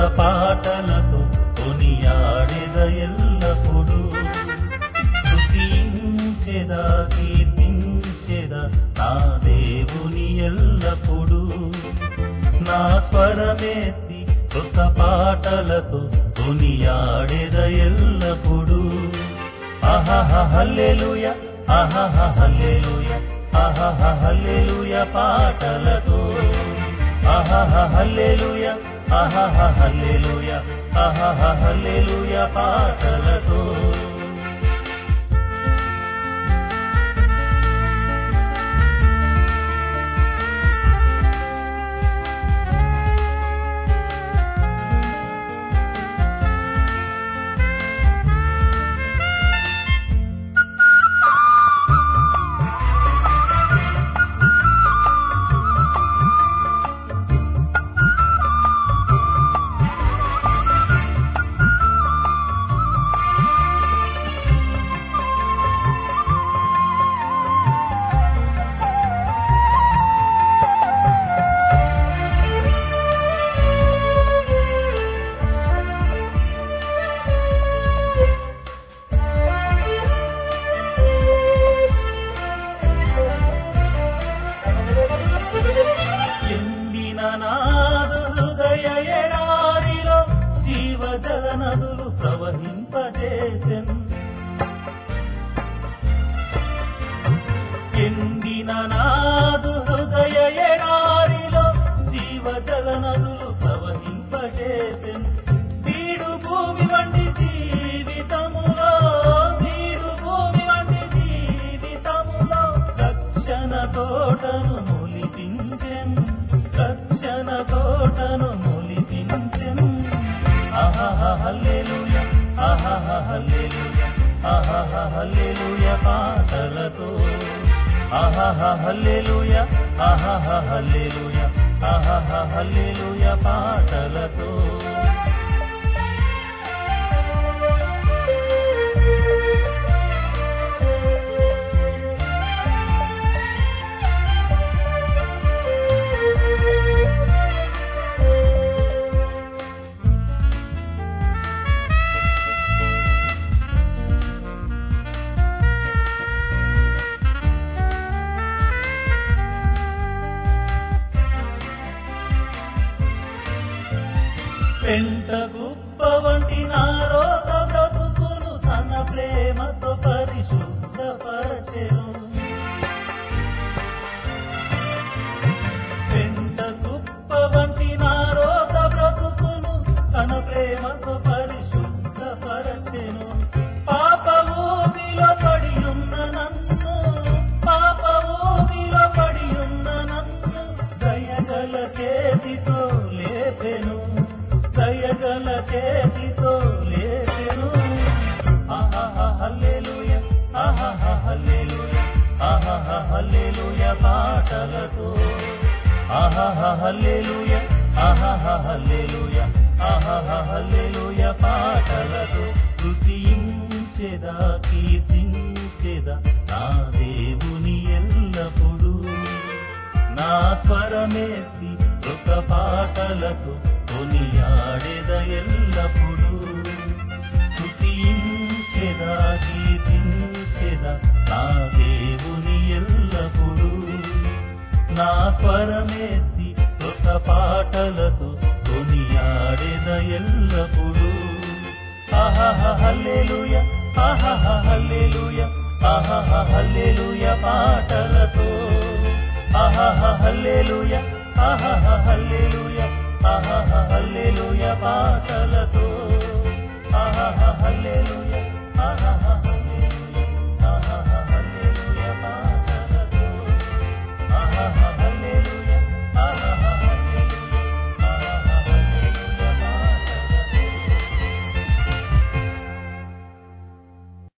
పాటలతో కొనియాడెద ఎల్లప్పుడూ స్తుతించెదా కీర్తించెదా నా దేవుని ఎల్లప్పుడూ నా స్వరమేసి కొత్త పాటలతో కొనియాడెద ఎల్లప్పుడూ ఆహా హల్లెలూయా ఆహా హల్లెలూయా ఆహా హల్లెలూయా పాటలతో ఆహా హల్లెలూయా ఆహా హల్లెలూయా ఆహా హల్లెలూయా పాటలతో ఎండిన నాదు హృదయ ఎడారిలో జీవజల నదులు ప్రవహింపజేసెన్ ఎండిన నాదు హృదయ ఎడారిలో జీవజల నదులు ప్రవహింపజేసెన్ వీడు భూమి వంటి జీవితములో వీడు భూమి వంటి జీవితములో రక్షణ తోటను మొలిపించెన్ రక్షణ తోటను మొలిపించెన్ ఆహా హల్లెలూయా ఆహా హల్లెలూయా ఆహా హల్లెలూయా పాటలతో ఆహా హల్లెలూయా ఆహా హల్లెలూయా ఆహా హల్లెలూయా పాటలతో పెంట గుప్ప వంటి నారోత బ్రతుకును తన ప్రేమతో పరిశుద్ధపరచెను పెంట గుప్ప వంటి నారోత బ్రతుకును తన ప్రేమతో పరిశుద్ధపరచెను పాప ఊబిలో పడి ఉన్న నన్ను పాప ఊబిలో పడి ఉన్న నన్ను దయగల చేతితో లేపెను దయగల చేతితో లేపెను ఆహా హల్లెలూయా ఆహా హల్లెలూయా ఆహా హల్లెలూయా పాటలతో ఆహా హల్లెలూయా ఆహా హల్లెలూయా ఆహా హల్లెలూయా పాటలతో స్తుతించెదా కీర్తించెదా నా దేవుని ఎల్లప్పుడూ నా స్వరమేసి ఒక పాటలకు కొనియాడెద ఎల్లప్పుడూ స్తుతించెదా కీర్తించెదా నా దేవుని ఎల్లప్పుడూ నా స్వరమేసి ఒక పాటలతో కొనియాడెద ఎల్లప్పుడూ ఆహా హల్లెలూయా ఆహా హల్లెలూయా ఆహా హల్లెలూయా పాటలతో ఆహా హల్లెలూయా ఆహా హల్లెలూయా ఆహా హల్లెలూయా పాటలతో ఆహా హల్లెలూయా